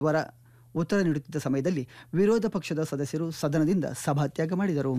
ಅವರ ಉತ್ತರ ನೀಡುತ್ತಿದ್ದ ಸಮಯದಲ್ಲಿ ವಿರೋಧ ಪಕ್ಷದ ಸದಸ್ಯರು ಸದನದಿಂದ ಸಭಾತ್ಯಾಗ ಮಾಡಿದರು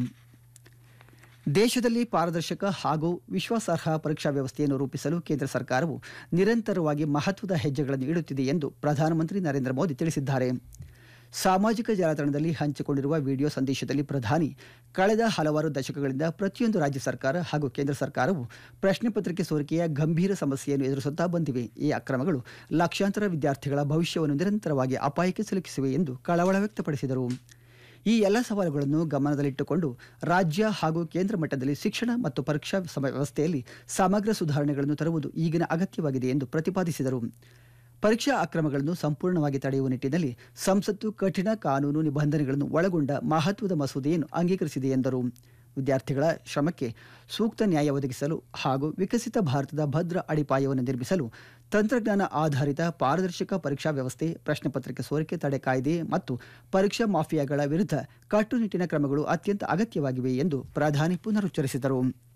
ದೇಶದಲ್ಲಿ ಪಾರದರ್ಶಕ ಹಾಗೂ ವಿಶ್ವಾಸಾರ್ಹ ಪರೀಕ್ಷಾ ವ್ಯವಸ್ಥೆಯನ್ನು ರೂಪಿಸಲು ಕೇಂದ್ರ ಸರ್ಕಾರವು ನಿರಂತರವಾಗಿ ಮಹತ್ವದ ಹೆಜ್ಜೆಗಳನ್ನು ಇಡುತ್ತಿದೆ ಎಂದು ಪ್ರಧಾನಮಂತ್ರಿ ನರೇಂದ್ರ ಮೋದಿ ತಿಳಿಸಿದ್ದಾರೆ ಸಾಮಾಜಿಕ ಜಾಲತಾಣದಲ್ಲಿ ಹಂಚಿಕೊಂಡಿರುವ ವಿಡಿಯೋ ಸಂದೇಶದಲ್ಲಿ ಪ್ರಧಾನಿ ಕಳೆದ ಹಲವಾರು ದಶಕಗಳಿಂದ ಪ್ರತಿಯೊಂದು ರಾಜ್ಯ ಸರ್ಕಾರ ಹಾಗೂ ಕೇಂದ್ರ ಸರ್ಕಾರವು ಪ್ರಶ್ನೆ ಪತ್ರಿಕೆ ಸೋರಿಕೆಯ ಗಂಭೀರ ಸಮಸ್ಯೆಯನ್ನು ಎದುರಿಸುತ್ತಾ ಬಂದಿವೆ ಈ ಅಕ್ರಮಗಳು ಲಕ್ಷಾಂತರ ವಿದ್ಯಾರ್ಥಿಗಳ ಭವಿಷ್ಯವನ್ನು ನಿರಂತರವಾಗಿ ಅಪಾಯಕ್ಕೆ ಸಿಲುಕಿಸಿವೆ ಎಂದು ಕಳವಳ ವ್ಯಕ್ತಪಡಿಸಿದರು ಈ ಎಲ್ಲ ಸವಾಲುಗಳನ್ನು ಗಮನದಲ್ಲಿಟ್ಟುಕೊಂಡು ರಾಜ್ಯ ಹಾಗೂ ಕೇಂದ್ರ ಮಟ್ಟದಲ್ಲಿ ಶಿಕ್ಷಣ ಮತ್ತು ಪರೀಕ್ಷಾ ಸಮ ವ್ಯವಸ್ಥೆಯಲ್ಲಿ ಸಮಗ್ರ ಸುಧಾರಣೆಗಳನ್ನು ತರುವುದು ಈಗಿನ ಅಗತ್ಯವಾಗಿದೆ ಎಂದು ಪ್ರತಿಪಾದಿಸಿದರು ಪರೀಕ್ಷಾ ಅಕ್ರಮಗಳನ್ನು ಸಂಪೂರ್ಣವಾಗಿ ತಡೆಯುವ ನಿಟ್ಟಿನಲ್ಲಿ ಸಂಸತ್ತು ಕಠಿಣ ಕಾನೂನು ನಿಬಂಧನೆಗಳನ್ನು ಒಳಗೊಂಡ ಮಹತ್ವದ ಮಸೂದೆಯನ್ನು ಅಂಗೀಕರಿಸಿದೆ ಎಂದರು ವಿದ್ಯಾರ್ಥಿಗಳ ಶ್ರಮಕ್ಕೆ ಸೂಕ್ತ ನ್ಯಾಯ ಒದಗಿಸಲು ಹಾಗೂ ವಿಕಸಿತ ಭಾರತದ ಭದ್ರ ಅಡಿಪಾಯವನ್ನು ನಿರ್ಮಿಸಲು ತಂತ್ರಜ್ಞಾನ ಆಧಾರಿತ ಪಾರದರ್ಶಕ ಪರೀಕ್ಷಾ ವ್ಯವಸ್ಥೆ ಪ್ರಶ್ನೆ ಪತ್ರಿಕೆ ಸೋರಿಕೆ ತಡೆ ಕಾಯ್ದೆ ಮತ್ತು ಪರೀಕ್ಷಾ ಮಾಫಿಯಾಗಳ ವಿರುದ್ಧ ಕಟ್ಟುನಿಟ್ಟಿನ ಕ್ರಮಗಳು ಅತ್ಯಂತ ಅಗತ್ಯವಾಗಿವೆ ಎಂದು ಪ್ರಧಾನಿ ಪುನರುಚ್ಚರಿಸಿದರು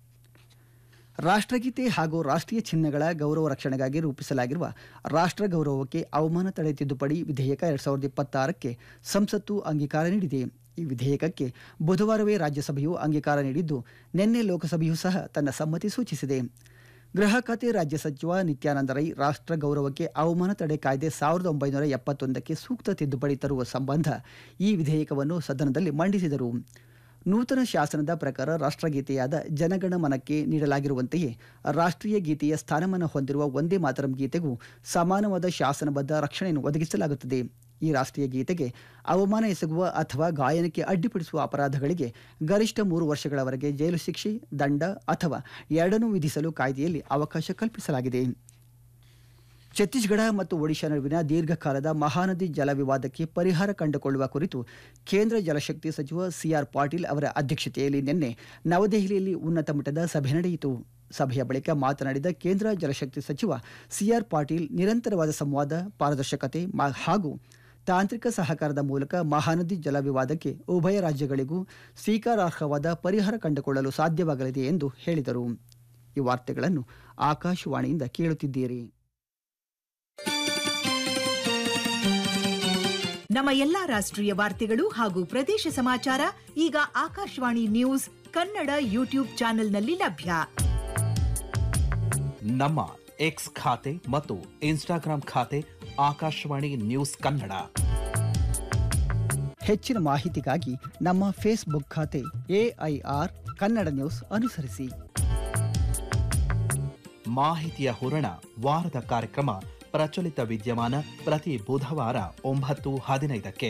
ರಾಷ್ಟ್ರಗೀತೆ ಹಾಗೂ ರಾಷ್ಟ್ರೀಯ ಚಿಹ್ನೆಗಳ ಗೌರವ ರಕ್ಷಣೆಗಾಗಿ ರೂಪಿಸಲಾಗಿರುವ ರಾಷ್ಟ್ರ ಗೌರವಕ್ಕೆ ಅವಮಾನ ತಡೆ ತಿದ್ದುಪಡಿ ವಿಧೇಯಕ ಎರಡ್ ಸಾವಿರದ ಇಪ್ಪತ್ತಾರಕ್ಕೆ ಸಂಸತ್ತು ಅಂಗೀಕಾರ ನೀಡಿದೆ ಈ ವಿಧೇಯಕಕ್ಕೆ ಬುಧವಾರವೇ ರಾಜ್ಯಸಭೆಯು ಅಂಗೀಕಾರ ನೀಡಿದ್ದು ನಿನ್ನೆ ಲೋಕಸಭೆಯೂ ಸಹ ತನ್ನ ಸಮ್ಮತಿ ಸೂಚಿಸಿದೆ ಗೃಹ ಖಾತೆ ರಾಜ್ಯ ಸಚಿವ ನಿತ್ಯಾನಂದ ರೈ ರಾಷ್ಟ್ರ ಗೌರವಕ್ಕೆ ಅವಮಾನ ತಡೆ ಕಾಯ್ದೆ ಸಾವಿರದ ಒಂಬೈನೂರ ಎಪ್ಪತ್ತೊಂದಕ್ಕೆ ಸೂಕ್ತ ತಿದ್ದುಪಡಿ ತರುವ ಸಂಬಂಧ ಈ ವಿಧೇಯಕವನ್ನು ಸದನದಲ್ಲಿ ಮಂಡಿಸಿದರು ನೂತನ ಶಾಸನದ ಪ್ರಕಾರ ರಾಷ್ಟ್ರಗೀತೆಯಾದ ಜನಗಣ ಮನಕ್ಕೆ ನೀಡಲಾಗಿರುವಂತೆಯೇ ರಾಷ್ಟ್ರೀಯ ಗೀತೆಯ ಸ್ಥಾನಮಾನ ಹೊಂದಿರುವ ಒಂದೇ ಮಾತರಂ ಗೀತೆಗೂ ಸಮಾನವಾದ ಶಾಸನಬದ್ಧ ರಕ್ಷಣೆಯನ್ನು ಒದಗಿಸಲಾಗುತ್ತದೆ ಈ ರಾಷ್ಟ್ರೀಯ ಗೀತೆಗೆ ಅವಮಾನ ಎಸಗುವ ಅಥವಾ ಗಾಯನಕ್ಕೆ ಅಡ್ಡಿಪಡಿಸುವ ಅಪರಾಧಗಳಿಗೆ ಗರಿಷ್ಠ ಮೂರು ವರ್ಷಗಳವರೆಗೆ ಜೈಲು ಶಿಕ್ಷೆ ದಂಡ ಅಥವಾ ಎರಡನ್ನೂ ವಿಧಿಸಲು ಕಾಯ್ದೆಯಲ್ಲಿ ಅವಕಾಶ ಕಲ್ಪಿಸಲಾಗಿದೆ ಛತ್ತೀಸ್ಗಢ ಮತ್ತು ಒಡಿಶಾ ನಡುವಿನ ದೀರ್ಘಕಾಲದ ಮಹಾನದಿ ಜಲ ವಿವಾದಕ್ಕೆ ಪರಿಹಾರ ಕಂಡುಕೊಳ್ಳುವ ಕುರಿತು ಕೇಂದ್ರ ಜಲಶಕ್ತಿ ಸಚಿವ ಸಿಆರ್ ಪಾಟೀಲ್ ಅವರ ಅಧ್ಯಕ್ಷತೆಯಲ್ಲಿ ನಿನ್ನೆ ನವದೆಹಲಿಯಲ್ಲಿ ಉನ್ನತ ಮಟ್ಟದ ಸಭೆ ನಡೆಯಿತು ಸಭೆಯ ಬಳಿಕ ಮಾತನಾಡಿದ ಕೇಂದ್ರ ಜಲಶಕ್ತಿ ಸಚಿವ ಸಿಆರ್ ಪಾಟೀಲ್ ನಿರಂತರವಾದ ಸಂವಾದ ಪಾರದರ್ಶಕತೆ ಮ- ಹಾಗೂ ತಾಂತ್ರಿಕ ಸಹಕಾರದ ಮೂಲಕ ಮಹಾನದಿ ಜಲ ವಿವಾದಕ್ಕೆ ಉಭಯ ರಾಜ್ಯಗಳಿಗೂ ಸ್ವೀಕಾರಾರ್ಹವಾದ ಪರಿಹಾರ ಕಂಡುಕೊಳ್ಳಲು ಸಾಧ್ಯವಾಗಲಿದೆ ಎಂದು ಹೇಳಿದರು ಈ ವಾರ್ತೆಗಳನ್ನು ಆಕಾಶವಾಣಿಯಿಂದ ಕೇಳುತ್ತಿದ್ದೀರಿ ನಮ್ಮ ಎಲ್ಲಾ ರಾಷ್ಟ್ರೀಯ ವಾರ್ತೆಗಳು ಹಾಗೂ ಪ್ರದೇಶ ಸಮಾಚಾರ ಈಗ ಆಕಾಶವಾಣಿ ನ್ಯೂಸ್ ಕನ್ನಡ ಯೂಟ್ಯೂಬ್ ಚಾನೆಲ್ನಲ್ಲಿ ಲಭ್ಯ ನಮ್ಮ ಎಕ್ಸ್ ಖಾತೆ ಮತ್ತು ಇನ್ಸ್ಟಾಗ್ರಾಂ ಖಾತೆ ಆಕಾಶವಾಣಿ ನ್ಯೂಸ್ ಕನ್ನಡ ಹೆಚ್ಚಿನ ಮಾಹಿತಿಗಾಗಿ ನಮ್ಮ ಫೇಸ್ಬುಕ್ ಖಾತೆ ಎಐಆರ್ ಕನ್ನಡ ನ್ಯೂಸ್ ಅನುಸರಿಸಿ ಮಾಹಿತಿಯ ಹೂರಣ ವಾರದ ಕಾರ್ಯಕ್ರಮ ಪ್ರಚಲಿತ ವಿದ್ಯಮಾನ ಪ್ರತಿ ಬುಧವಾರ ಒಂಬತ್ತು ಹದಿನೈದಕ್ಕೆ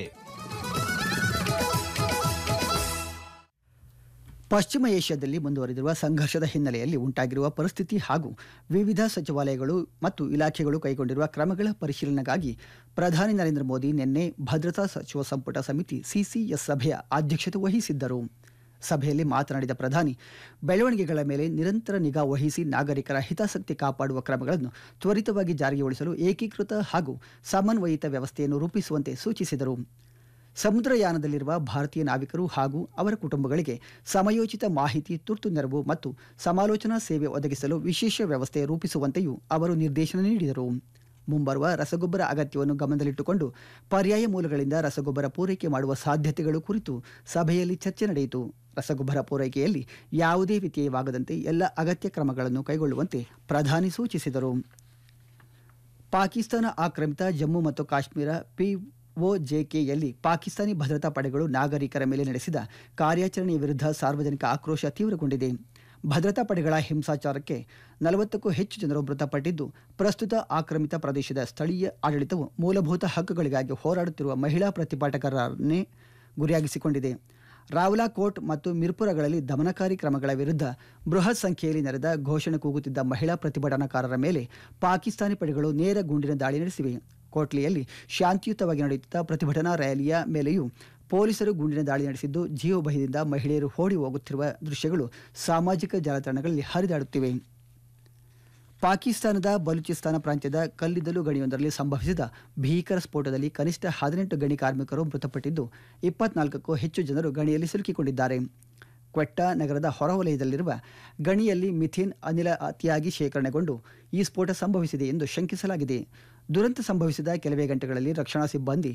ಪಶ್ಚಿಮ ಏಷ್ಯಾದಲ್ಲಿ ಮುಂದುವರೆದಿರುವ ಸಂಘರ್ಷದ ಹಿನ್ನೆಲೆಯಲ್ಲಿ ಉಂಟಾಗಿರುವ ಪರಿಸ್ಥಿತಿ ಹಾಗೂ ವಿವಿಧ ಸಚಿವಾಲಯಗಳು ಮತ್ತು ಇಲಾಖೆಗಳು ಕೈಗೊಂಡಿರುವ ಕ್ರಮಗಳ ಪರಿಶೀಲನೆಗಾಗಿ ಪ್ರಧಾನಿ ನರೇಂದ್ರ ಮೋದಿ ನಿನ್ನೆ ಭದ್ರತಾ ಸಚಿವ ಸಂಪುಟ ಸಮಿತಿ ಸಿಸಿಎಸ್ ಸಭೆಯ ಅಧ್ಯಕ್ಷತೆ ವಹಿಸಿದ್ದರು ಸಭೆಯಲ್ಲಿ ಮಾತನಾಡಿದ ಪ್ರಧಾನಿ ಬೆಳವಣಿಗೆಗಳ ಮೇಲೆ ನಿರಂತರ ನಿಗಾ ವಹಿಸಿ ನಾಗರಿಕರ ಹಿತಾಸಕ್ತಿ ಕಾಪಾಡುವ ಕ್ರಮಗಳನ್ನು ತ್ವರಿತವಾಗಿ ಜಾರಿಗೊಳಿಸಲು ಏಕೀಕೃತ ಹಾಗೂ ಸಮನ್ವಯಿತ ವ್ಯವಸ್ಥೆಯನ್ನು ರೂಪಿಸುವಂತೆ ಸೂಚಿಸಿದರು ಸಮುದ್ರಯಾನದಲ್ಲಿರುವ ಭಾರತೀಯ ನಾವಿಕರು ಹಾಗೂ ಅವರ ಕುಟುಂಬಗಳಿಗೆ ಸಮಯೋಚಿತ ಮಾಹಿತಿ ತುರ್ತು ನೆರವು ಮತ್ತು ಸಮಾಲೋಚನಾ ಸೇವೆ ಒದಗಿಸಲು ವಿಶೇಷ ವ್ಯವಸ್ಥೆ ರೂಪಿಸುವಂತೆಯೂ ಅವರು ನಿರ್ದೇಶನ ನೀಡಿದರು ಮುಂಬರುವ ರಸಗೊಬ್ಬರ ಅಗತ್ಯವನ್ನು ಗಮನದಲ್ಲಿಟ್ಟುಕೊಂಡು ಪರ್ಯಾಯ ಮೂಲಗಳಿಂದ ರಸಗೊಬ್ಬರ ಪೂರೈಕೆ ಮಾಡುವ ಸಾಧ್ಯತೆಗಳು ಕುರಿತು ಸಭೆಯಲ್ಲಿ ಚರ್ಚೆ ನಡೆಯಿತು ರಸಗೊಬ್ಬರ ಪೂರೈಕೆಯಲ್ಲಿ ಯಾವುದೇ ವ್ಯತ್ಯಯವಾಗದಂತೆ ಎಲ್ಲ ಅಗತ್ಯ ಕ್ರಮಗಳನ್ನು ಕೈಗೊಳ್ಳುವಂತೆ ಪ್ರಧಾನಿ ಸೂಚಿಸಿದರು ಪಾಕಿಸ್ತಾನ ಆಕ್ರಮಿತ ಜಮ್ಮು ಮತ್ತು ಕಾಶ್ಮೀರ ಪಿಒಜೆಕೆಯಲ್ಲಿ ಪಾಕಿಸ್ತಾನಿ ಭದ್ರತಾ ಪಡೆಗಳು ನಾಗರಿಕರ ಮೇಲೆ ನಡೆಸಿದ ಕಾರ್ಯಾಚರಣೆಯ ವಿರುದ್ಧ ಸಾರ್ವಜನಿಕ ಆಕ್ರೋಶ ತೀವ್ರಗೊಂಡಿದೆ ಭದ್ರತಾ ಪಡೆಗಳ ಹಿಂಸಾಚಾರಕ್ಕೆ ನಲವತ್ತಕ್ಕೂ ಹೆಚ್ಚು ಜನರು ಮೃತಪಟ್ಟಿದ್ದು ಪ್ರಸ್ತುತ ಆಕ್ರಮಿತ ಪ್ರದೇಶದ ಸ್ಥಳೀಯ ಆಡಳಿತವು ಮೂಲಭೂತ ಹಕ್ಕುಗಳಿಗಾಗಿ ಹೋರಾಡುತ್ತಿರುವ ಮಹಿಳಾ ಪ್ರತಿಭಟಕರನ್ನೇ ಗುರಿಯಾಗಿಸಿಕೊಂಡಿದೆ ರಾವಲಾಕೋಟ್ ಮತ್ತು ಮಿರ್ಪುರಗಳಲ್ಲಿ ದಮನಕಾರಿ ಕ್ರಮಗಳ ವಿರುದ್ಧ ಬೃಹತ್ ಸಂಖ್ಯೆಯಲ್ಲಿ ನೆರೆದ ಘೋಷಣೆ ಕೂಗುತ್ತಿದ್ದ ಮಹಿಳಾ ಪ್ರತಿಭಟನಾಕಾರರ ಮೇಲೆ ಪಾಕಿಸ್ತಾನಿ ಪಡೆಗಳು ನೇರ ಗುಂಡಿನ ದಾಳಿ ನಡೆಸಿವೆ ಕೋಟ್ಲಿಯಲ್ಲಿ ಶಾಂತಿಯುತವಾಗಿ ನಡೆಯುತ್ತಿದ್ದ ಪ್ರತಿಭಟನಾ ರ್ಯಾಲಿಯ ಮೇಲೆಯೂ ಪೊಲೀಸರು ಗುಂಡಿನ ದಾಳಿ ನಡೆಸಿದ್ದು ಜೀವಭಯದಿಂದ ಮಹಿಳೆಯರು ಓಡಿ ಹೋಗುತ್ತಿರುವ ದೃಶ್ಯಗಳು ಸಾಮಾಜಿಕ ಜಾಲತಾಣಗಳಲ್ಲಿ ಹರಿದಾಡುತ್ತಿವೆ ಪಾಕಿಸ್ತಾನದ ಬಲೂಚಿಸ್ತಾನ ಪ್ರಾಂತ್ಯದ ಕಲ್ಲಿದ್ದಲು ಗಣಿಯೊಂದರಲ್ಲಿ ಸಂಭವಿಸಿದ ಭೀಕರ ಸ್ಫೋಟದಲ್ಲಿ ಕನಿಷ್ಠ ಹದಿನೆಂಟು ಗಣಿ ಕಾರ್ಮಿಕರು ಮೃತಪಟ್ಟಿದ್ದು ಇಪ್ಪತ್ನಾಲ್ಕಕ್ಕೂ ಹೆಚ್ಚು ಜನರು ಗಣಿಯಲ್ಲಿ ಸಿಲುಕಿಕೊಂಡಿದ್ದಾರೆ ಕ್ವೆಟ್ಟಾ ನಗರದ ಹೊರವಲಯದಲ್ಲಿರುವ ಗಣಿಯಲ್ಲಿ ಮಿಥೇನ್ ಅನಿಲ ಅತಿಯಾಗಿ ಶೇಖರಣೆಗೊಂಡು ಈ ಸ್ಫೋಟ ಸಂಭವಿಸಿದೆ ಎಂದು ಶಂಕಿಸಲಾಗಿದೆ ದುರಂತ ಸಂಭವಿಸಿದ ಕೆಲವೇ ಗಂಟೆಗಳಲ್ಲಿ ರಕ್ಷಣಾ ಸಿಬ್ಬಂದಿ